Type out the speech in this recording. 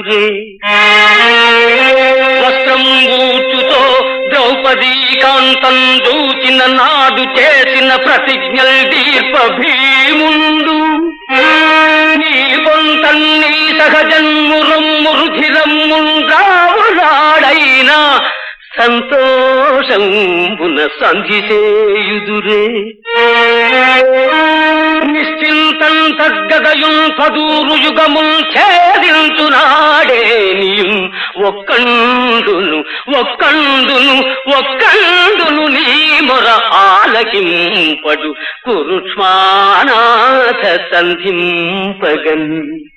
చేయుదురే వస్త్రం ఊచుతో ద్రౌపదీ కాంతం దూచిన నాడు చేసిన ప్రతిజ్ఞల్ దీర్ప భీముండు నీ పొంతన్ని సహజన్మురమ్మురుధిరమ్ముండ్రావులాడైనా సంతోషంబున సంధి చేయుదురే నిశ్చింతం తగ్గదయుం పదూరు యుగముల్ ఛేదించునాడే నీయుం ఒక్కండును ఒక్కండును ఒక్కండును నీ మొర ఆలకింపడు కురుష్మానాథ సంధింపగన్